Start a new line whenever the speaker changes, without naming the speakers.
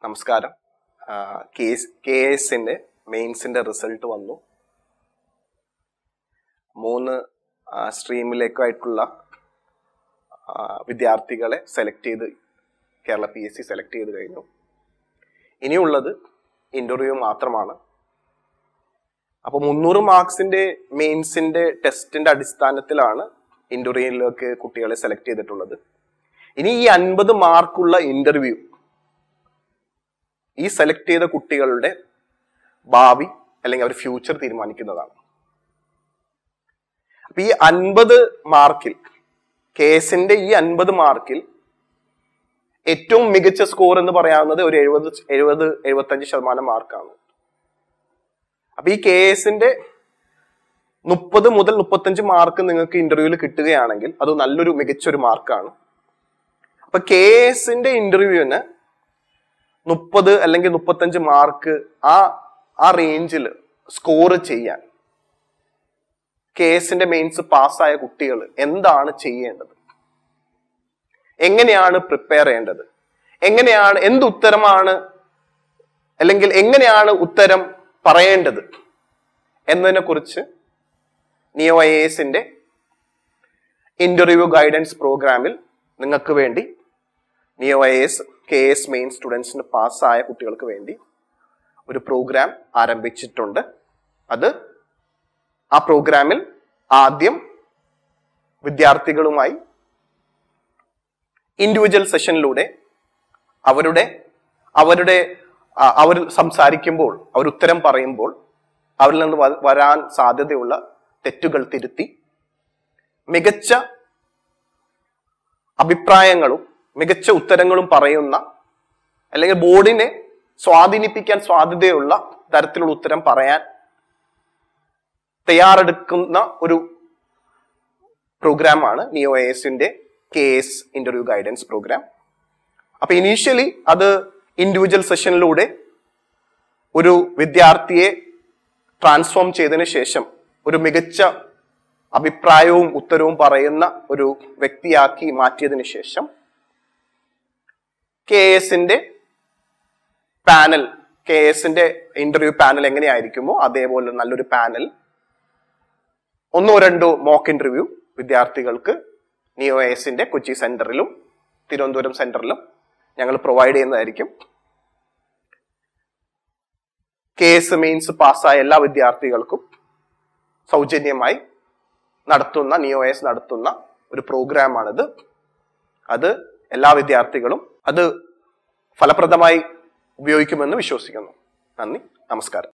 നമസ്കാരം കെ എസിന്റെ മെയിൻസിന്റെ റിസൾട്ട് വന്നു മൂന്ന് സ്ട്രീമിലേക്കായിട്ടുള്ള വിദ്യാർത്ഥികളെ സെലക്ട് ചെയ്ത് Kerala P S C select ചെയ്ത് കഴിഞ്ഞു ഇനിയുള്ളത് ഇന്റർവ്യൂ മാത്രമാണ് അപ്പൊ മുന്നൂറ് മാർക്സിന്റെ മെയിൻസിന്റെ ടെസ്റ്റിന്റെ അടിസ്ഥാനത്തിലാണ് ഇന്റർവ്യൂയിലേക്ക് കുട്ടികളെ സെലക്ട് ചെയ്തിട്ടുള്ളത് ഇനി ഈ അൻപത് മാർക്കുള്ള ഇന്റർവ്യൂ ഈ സെലക്ട് ചെയ്ത കുട്ടികളുടെ ഭാവി അല്ലെങ്കിൽ അവർ ഫ്യൂച്ചർ തീരുമാനിക്കുന്നതാണ് അപ്പൊ ഈ അൻപത് മാർക്കിൽ കേസിന്റെ ഈ അൻപത് മാർക്കിൽ ഏറ്റവും മികച്ച സ്കോർ എന്ന് പറയാവുന്നത് ഒരു എഴുപത് എഴുപത് എഴുപത്തഞ്ച് ശതമാനം മാർക്കാണ് അപ്പൊ ഈ കെ എസിന്റെ മുപ്പത് മുതൽ മുപ്പത്തഞ്ച് മാർക്ക് നിങ്ങൾക്ക് ഇന്റർവ്യൂവിൽ കിട്ടുകയാണെങ്കിൽ അത് നല്ലൊരു മികച്ചൊരു മാർക്കാണ് അപ്പൊ കെ എസിന്റെ ഇന്റർവ്യൂവിന് മുപ്പത് അല്ലെങ്കിൽ മുപ്പത്തഞ്ച് മാർക്ക് ആ ആ റേഞ്ചിൽ സ്കോർ ചെയ്യാൻ കെ എസിന്റെ മെയിൻസ് പാസ്സായ കുട്ടികൾ എന്താണ് ചെയ്യേണ്ടത് എങ്ങനെയാണ് പ്രിപ്പയർ ചെയ്യേണ്ടത് എങ്ങനെയാണ് എന്ത് ഉത്തരമാണ് അല്ലെങ്കിൽ എങ്ങനെയാണ് ഉത്തരം പറയേണ്ടത് എന്നതിനെ കുറിച്ച് നിയോ ഐ എസിന്റെ ഇന്റർവ്യൂ ഗൈഡൻസ് പ്രോഗ്രാമിൽ നിങ്ങൾക്ക് വേണ്ടി Neo I S K S main സ്റ്റുഡൻസിന് പാസ്സായ കുട്ടികൾക്ക് വേണ്ടി ഒരു പ്രോഗ്രാം ആരംഭിച്ചിട്ടുണ്ട് അത് ആ പ്രോഗ്രാമിൽ ആദ്യം വിദ്യാർത്ഥികളുമായി ഇൻഡിവിജ്വൽ സെഷനിലൂടെ അവരുടെ അവരുടെ ആ, അവർ സംസാരിക്കുമ്പോൾ അവർ ഉത്തരം പറയുമ്പോൾ അവരിൽ നിന്ന് വ- വരാൻ സാധ്യതയുള്ള തെറ്റുകൾ തിരുത്തി മികച്ച അഭിപ്രായങ്ങളും മികച്ച ഉത്തരങ്ങളും പറയുന്ന അല്ലെങ്കിൽ ബോർഡിനെ സ്വാധീനിപ്പിക്കാൻ സാധ്യതയുള്ള തരത്തിലുള്ള ഉത്തരം പറയാൻ തയ്യാറെടുക്കുന്ന ഒരു പ്രോഗ്രാമാണ് നിയോ എസിന്റെ K S interview guidance programme അപ്പൊ ഇനീഷ്യലി അത് ഇൻഡിവിജ്വൽ സെഷനിലൂടെ ഒരു വിദ്യാർത്ഥിയെ ട്രാൻസ്ഫോം ചെയ്തതിന് ശേഷം ഒരു മികച്ച അഭിപ്രായവും ഉത്തരവും പറയുന്ന ഒരു വ്യക്തിയാക്കി മാറ്റിയതിന് ശേഷം കെ എസിന്റെ പാനൽ കെ എസിന്റെ ഇന്റർവ്യൂ പാനൽ എങ്ങനെയായിരിക്കുമോ അതേപോലെ നല്ലൊരു പാനൽ ഒന്നോ രണ്ടോ മോക്ക് ഇന്റർവ്യൂ വിദ്യാർത്ഥികൾക്ക് നിയോ എസിന്റെ കൊച്ചി സെന്ററിലും തിരുവനന്തപുരം സെന്ററിലും ഞങ്ങൾ പ്രൊവൈഡ് ചെയ്യുന്നതായിരിക്കും കെ എസ് മെയിൻസ് പാസ്സായ എല്ലാ വിദ്യാർത്ഥികൾക്കും സൗജന്യമായി നടത്തുന്ന നിയോ എസ് നടത്തുന്ന ഒരു പ്രോഗ്രാമാണിത് അത് എല്ലാ വിദ്യാർത്ഥികളും അത് ഫലപ്രദമായി ഉപയോഗിക്കുമെന്ന് വിശ്വസിക്കുന്നു നന്ദി നമസ്കാരം